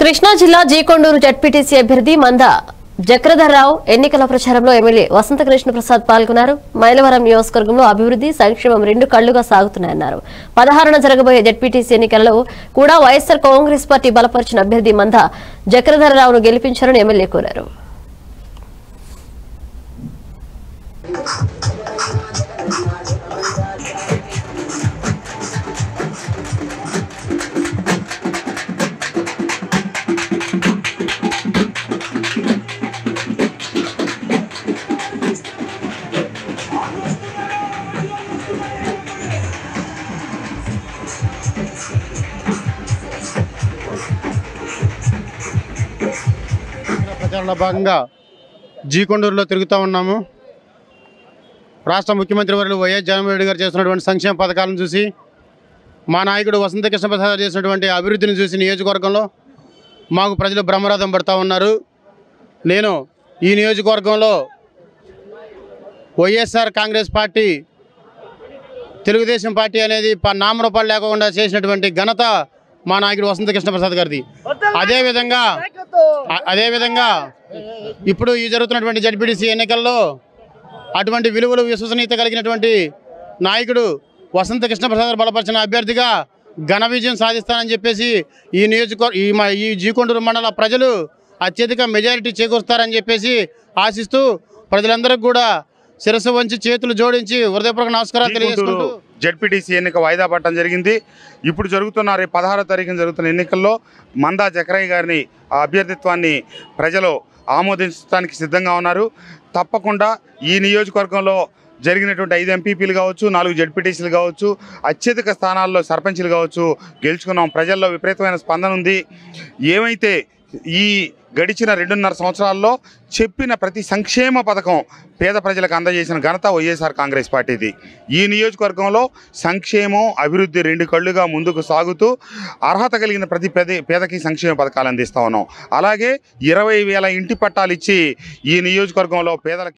కృష్ణా జిల్లా జీకొండూరు జడ్పీటీసీ అభ్యర్థి మంద జక్రధర్రావు ఎన్నికల ప్రచారంలో ఎమ్మెల్యే వసంత కృష్ణ ప్రసాద్ పాల్గొన్నారు మైలవరం నియోజకవర్గంలో అభివృద్ధి సంక్షేమం రెండు కళ్లుగా సాగుతున్నాయన్నారు పదహారున జరగబోయే జడ్పీటీసీ ఎన్నికలలో కూడా వైఎస్సార్ కాంగ్రెస్ పార్టీ బలపరిచిన అభ్యర్థి మంద జక్రధర్రావును గెలిపించారని ఎమ్మెల్యే కోరారు ప్రచారంలో భాగంగా జీకొండూరులో తిరుగుతూ ఉన్నాము రాష్ట్ర ముఖ్యమంత్రి వర్యులు వైఎస్ జగన్మోహన్ రెడ్డి గారు చేస్తున్నటువంటి సంక్షేమ పథకాలను చూసి మా నాయకుడు వసంత కృష్ణప్రసాద్ గారు చేసినటువంటి అభివృద్ధిని చూసి నియోజకవర్గంలో మాకు ప్రజలు బ్రహ్మరథం పడుతూ ఉన్నారు నేను ఈ నియోజకవర్గంలో YSR Congress party Telugu Desam party అనేది ప- నామరూపాలు లేకుండా చేసినటువంటి ఘనత మా నాయకుడు వసంత కృష్ణప్రసాద్ గారిది అదేవిధంగా అ- అదేవిధంగా ఇప్పుడు ఈ జరుగుతున్నటువంటి జడ్పీటీసీ ఎన్నికల్లో అటువంటి విలువలు విశ్వసనీయత కలిగినటువంటి నాయకుడు వసంత కృష్ణప్రసాద్ గారు బలపరిచిన అభ్యర్థిగా ఘన విజయం సాధిస్తానని చెప్పేసి ఈ నియోజకవర్గ ఈ మా ఈ జీకొండూరు మండల ప్రజలు అత్యధిక మెజారిటీ చేకూరుస్తారని చెప్పేసి ఆశిస్తూ ప్రజలందరికీ కూడా శిరస్సు వంచి చేతులు జోడించి హృదయపూర్వక నమస్కారాలు గుంటూరు తెలియజేసుకుంటూ జడ్పీటీసీ ఎన్నిక వాయిదా పడటం జరిగింది ఇప్పుడు జరుగుతున్న రేపు పదహారో తారీఖున జరుగుతున్న ఎన్నికల్లో మందా జకరయ్య గారిని ఆ అభ్యర్థిత్వాన్ని ప్రజలు ఆమోదించడానికి సిద్ధంగా ఉన్నారు తప్పకుండా ఈ నియోజకవర్గంలో జరిగినటువంటి ఐదు ఎంపీపీలు కావచ్చు నాలుగు జడ్పీటీసీలు కావచ్చు అత్యధిక స్థానాల్లో సర్పంచ్లు కావచ్చు గెలుచుకున్నాం ప్రజల్లో విపరీతమైన స్పందన ఉంది ఏమైతే ఈ గడిచిన రెండున్నర సంవత్సరాల్లో చెప్పిన ప్రతి సంక్షేమ పథకం పేద ప్రజలకు అందజేసిన ఘనత వైఎస్ఆర్ కాంగ్రెస్ పార్టీది ఈ నియోజకవర్గంలో సంక్షేమం అభివృద్ధి రెండు కళ్ళుగా ముందుకు సాగుతూ అర్హత కలిగిన ప్రతి పేద పేదకి సంక్షేమ పథకాలు అందిస్తా ఉన్నాం అలాగే ఇరవై వేల ఇంటి పట్టాలు ఇచ్చి ఈ నియోజకవర్గంలో పేదలకు